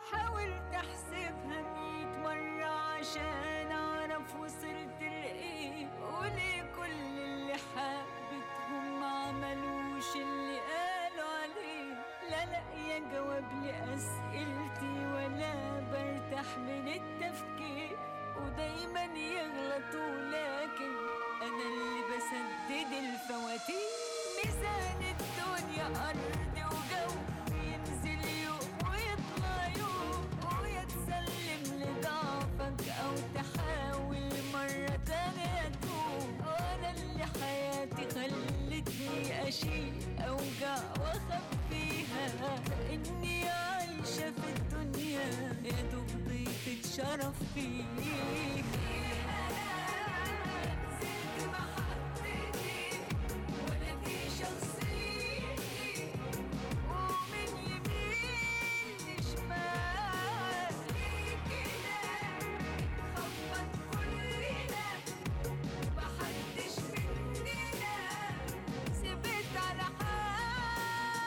حاولت احسبها ميت مرة عشان اعرف وصلت لايه وليه كل اللي حبتهم ما عملوش اللي قالوا عليه لا لاقية جواب لأسئلتي ولا برتاح من التفكير ودايما يغلطوا لكن انا اللي بسدد الفواتير ميزان الدنيا ارض وجو ينزل يوم ويطلع يوم ويا تسلم لضعفك او تحاول مرة تانية توم وانا اللي حياتي خلتني اشيل اوجع واخبيها اني عايشة في الدنيا يا دوب ضيفة شرف فيها نزلت محطتي ولا دي شخصيتي ومن يمين لشمال ليه كده خبط كلنا محدش مننا ثبت على حال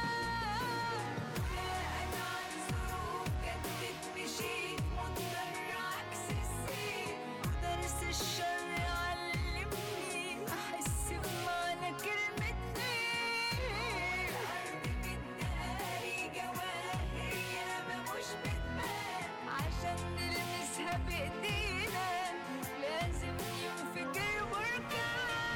انا عن ظروف جدت مشيت مضطر عكس السير ودرس الشر علمني احس بمعنى كلمة خير الارض مداري جواهر ياما مش بتبان عشان نلمسها بايدينا لازم ينفجر بركان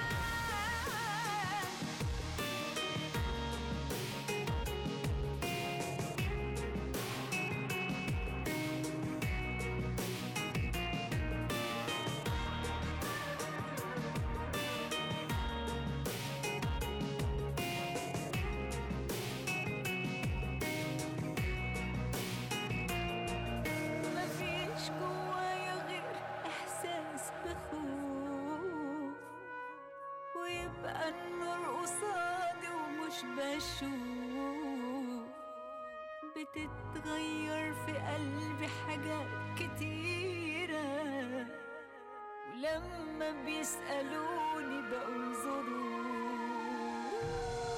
مفيش جوايا غير احساس بخوف ويبقى النور قصادي ومش بشوف بتتغير في قلبي حاجات كتيرة ولما بيسألوني بقول ظروف